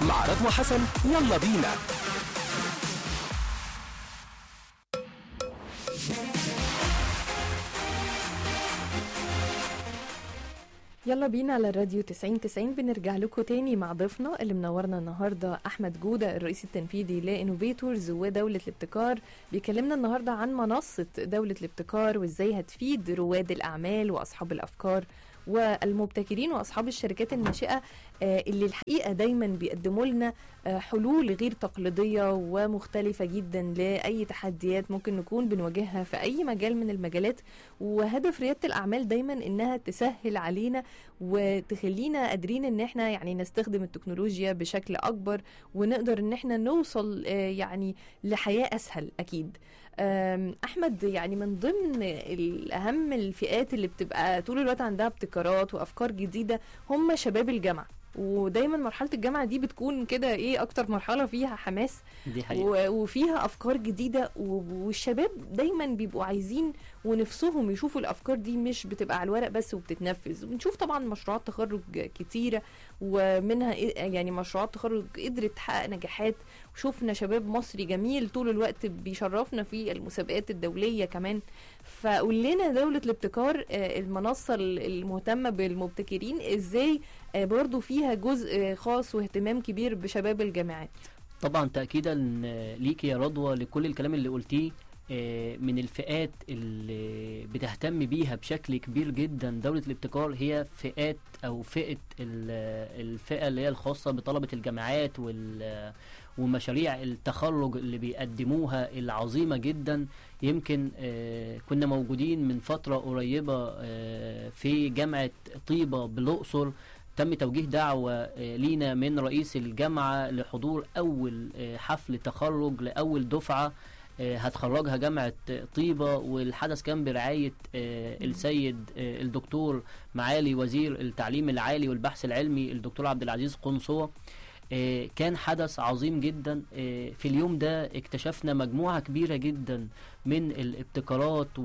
مع رضوى حسن يلا بينا يلا بينا على الراديو 90 90 بنرجع لكم تاني مع ضيفنا اللي منورنا النهارده احمد جوده الرئيس التنفيذي لانوفيتورز ودوله الابتكار بيكلمنا النهارده عن منصه دوله الابتكار وازاي هتفيد رواد الاعمال واصحاب الافكار والمبتكرين واصحاب الشركات الناشئه آه، اللي الحقيقه دايما بيقدموا لنا آه، حلول غير تقليديه ومختلفه جدا لاي تحديات ممكن نكون بنواجهها في اي مجال من المجالات وهدف رياده الاعمال دايما انها تسهل علينا وتخلينا قادرين ان احنا يعني نستخدم التكنولوجيا بشكل اكبر ونقدر ان احنا نوصل آه، يعني لحياه اسهل اكيد آم، احمد يعني من ضمن الاهم الفئات اللي بتبقى طول الوقت عندها ابتكارات وافكار جديده هم شباب الجامعه ودايما مرحله الجامعه دي بتكون كده ايه اكتر مرحله فيها حماس دي حقيقة و- وفيها افكار جديده و- والشباب دايما بيبقوا عايزين ونفسهم يشوفوا الافكار دي مش بتبقى على الورق بس وبتتنفذ ونشوف طبعا مشروعات تخرج كتيره ومنها إيه- يعني مشروعات تخرج قدرت تحقق نجاحات وشوفنا شباب مصري جميل طول الوقت بيشرفنا في المسابقات الدوليه كمان فقول لنا دولة الابتكار آه، المنصة المهتمة بالمبتكرين ازاي آه، برضو فيها جزء خاص واهتمام كبير بشباب الجامعات طبعا تأكيدا ليك يا رضوى لكل الكلام اللي قلتيه آه، من الفئات اللي بتهتم بيها بشكل كبير جدا دولة الابتكار هي فئات أو فئة ال- الفئة اللي هي الخاصة بطلبة الجامعات وال ومشاريع التخرج اللي بيقدموها العظيمة جدا يمكن آه، كنا موجودين من فترة قريبة آه، في جامعة طيبة بالأقصر تم توجيه دعوة آه، لينا من رئيس الجامعة لحضور أول آه، حفل تخرج لأول دفعة آه، هتخرجها جامعة آه، طيبة والحدث كان برعاية آه، السيد آه، الدكتور معالي وزير التعليم العالي والبحث العلمي الدكتور عبد العزيز قنصوة آه، كان حدث عظيم جدا آه، في اليوم ده اكتشفنا مجموعة كبيرة جدا من الابتكارات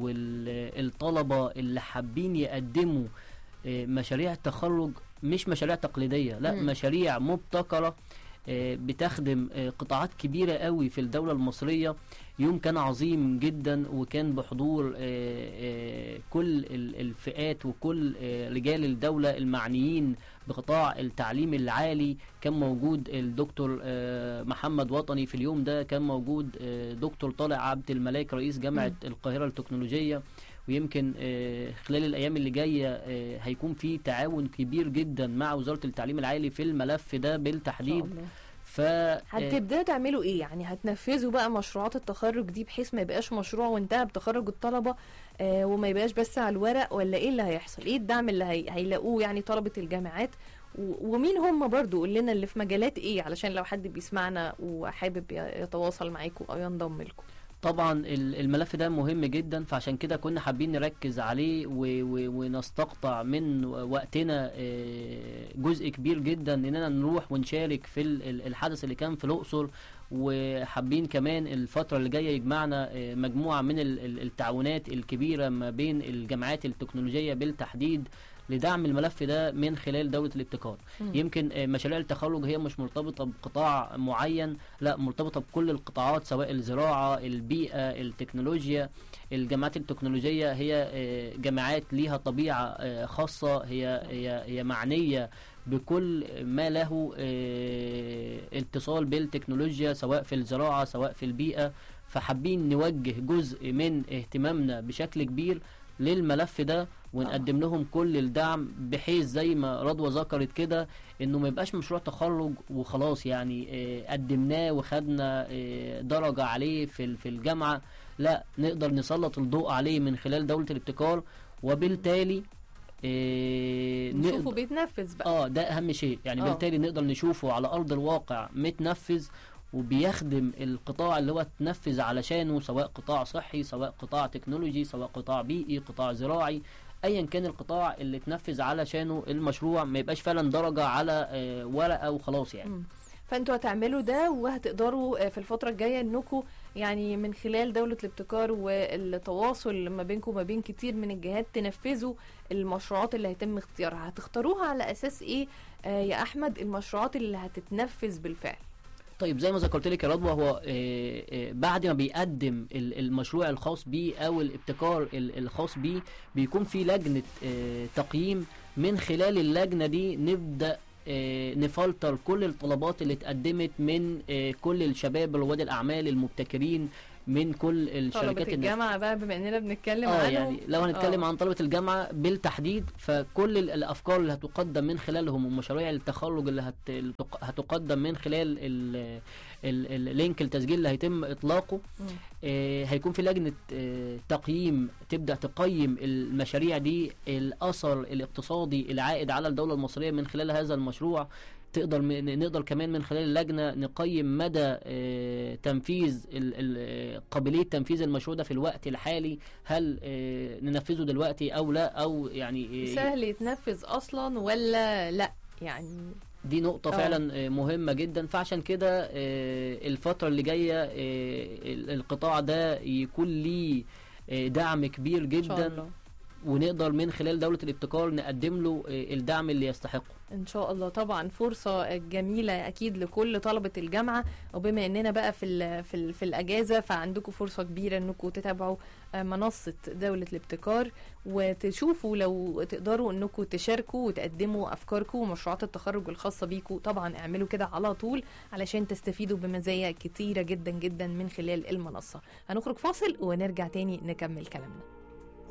والطلبة اللي حابين يقدموا آه، مشاريع تخرج مش مشاريع تقليدية لا مم. مشاريع مبتكرة آه، بتخدم آه، قطاعات كبيرة قوي في الدولة المصرية يوم كان عظيم جدا وكان بحضور آه، آه، كل ال- الفئات وكل آه، رجال الدولة المعنيين بقطاع التعليم العالي كان موجود الدكتور آه، محمد وطني في اليوم ده كان موجود آه، دكتور طارق عبد الملاك رئيس جامعة القاهرة التكنولوجية ويمكن آه، خلال الايام اللي جايه آه، هيكون في تعاون كبير جدا مع وزاره التعليم العالي في الملف ده بالتحديد ف آه، هتبداوا تعملوا ايه يعني هتنفذوا بقى مشروعات التخرج دي بحيث ما يبقاش مشروع وانتهى بتخرج الطلبه آه وما يبقاش بس على الورق ولا ايه اللي هيحصل ايه الدعم اللي هي... هيلاقوه يعني طلبه الجامعات و... ومين هم برضو قول لنا اللي في مجالات ايه علشان لو حد بيسمعنا وحابب ي- يتواصل معاكم او ينضم لكم طبعا ال- الملف ده مهم جدا فعشان كده كنا حابين نركز عليه و- و- ونستقطع من وقتنا آه، جزء كبير جدا اننا نروح ونشارك في ال- ال- الحدث اللي كان في الاقصر وحابين كمان الفترة اللي جاية يجمعنا آه، مجموعة من ال- ال- التعاونات الكبيرة ما بين الجامعات التكنولوجية بالتحديد لدعم الملف ده من خلال دولة الابتكار مم. يمكن آه، مشاريع التخرج هي مش مرتبطة بقطاع معين لا مرتبطة بكل القطاعات سواء الزراعة البيئة التكنولوجيا الجامعات التكنولوجية هي آه، جامعات ليها طبيعة آه، خاصة هي هي هي معنية بكل ما له آه، اتصال بالتكنولوجيا سواء في الزراعة سواء في البيئة فحابين نوجه جزء من اهتمامنا بشكل كبير للملف ده ونقدم لهم كل الدعم بحيث زي ما رضوى ذكرت كده انه ما يبقاش مشروع تخرج وخلاص يعني آه، قدمناه وخدنا آه، درجة عليه في ال- في الجامعة لا نقدر نسلط الضوء عليه من خلال دولة الابتكار وبالتالي آه، نشوفه نقدر بيتنفذ بقى اه ده اهم شيء يعني آه. بالتالي نقدر نشوفه على ارض الواقع متنفذ وبيخدم القطاع اللي هو اتنفذ علشانه سواء قطاع صحي سواء قطاع تكنولوجي سواء قطاع بيئي قطاع زراعي ايا كان القطاع اللي اتنفذ علشانه المشروع ما يبقاش فعلا درجة على آه، ورقة وخلاص يعني مم. فانتوا هتعملوا ده وهتقدروا آه، في الفتره الجايه انكم يعني من خلال دولة الابتكار والتواصل ما بينكم وما بين كتير من الجهات تنفذوا المشروعات اللي هيتم اختيارها هتختاروها على اساس ايه آه يا احمد المشروعات اللي هتتنفذ بالفعل طيب زي ما ذكرت لك يا رضوى هو آه، آه، بعد ما بيقدم ال- المشروع الخاص بيه او الابتكار ال- الخاص بيه بيكون في لجنه آه، تقييم من خلال اللجنه دي نبدا آه، نفلتر كل الطلبات اللي اتقدمت من آه، كل الشباب رواد الاعمال المبتكرين من كل طلبة الشركات الناشئة. الجامعة بقى بما اننا بنتكلم اه عنهم يعني لو هنتكلم آه. عن طلبة الجامعة بالتحديد فكل ال- الأفكار اللي هتقدم من خلالهم ومشاريع التخرج اللي هت- اللي تق- هتقدم من خلال ال- ال- اللينك التسجيل اللي هيتم إطلاقه مم. آه، هيكون في لجنة آه، تقييم تبدأ تقيم المشاريع دي الأثر الاقتصادي العائد على الدولة المصرية من خلال هذا المشروع تقدر م- نقدر كمان من خلال اللجنة نقيم مدى آه، تنفيذ ال- ال- آه، قابلية تنفيذ المشروع ده في الوقت الحالي هل آه، ننفذه دلوقتي أو لا أو يعني آه، سهل يتنفذ اصلا ولا لا يعني دي نقطة آه. فعلا آه، مهمة جدا فعشان كده آه، الفترة اللي جاية آه، ال- القطاع ده يكون ليه آه، دعم كبير ان شاء جدا الله ونقدر من خلال دولة الابتكار نقدم له آه، الدعم اللي يستحقه ان شاء الله طبعا فرصه جميله اكيد لكل طلبه الجامعه وبما اننا بقى في ال في ال في الاجازه فعندكم فرصه كبيره انكم تتابعوا آه، منصه دوله الابتكار وتشوفوا لو تقدروا انكم تشاركوا وتقدموا افكاركم ومشروعات التخرج الخاصه بيكم طبعا اعملوا كده على طول علشان تستفيدوا بمزايا كتيره جدا جدا من خلال المنصه هنخرج فاصل ونرجع تاني نكمل كلامنا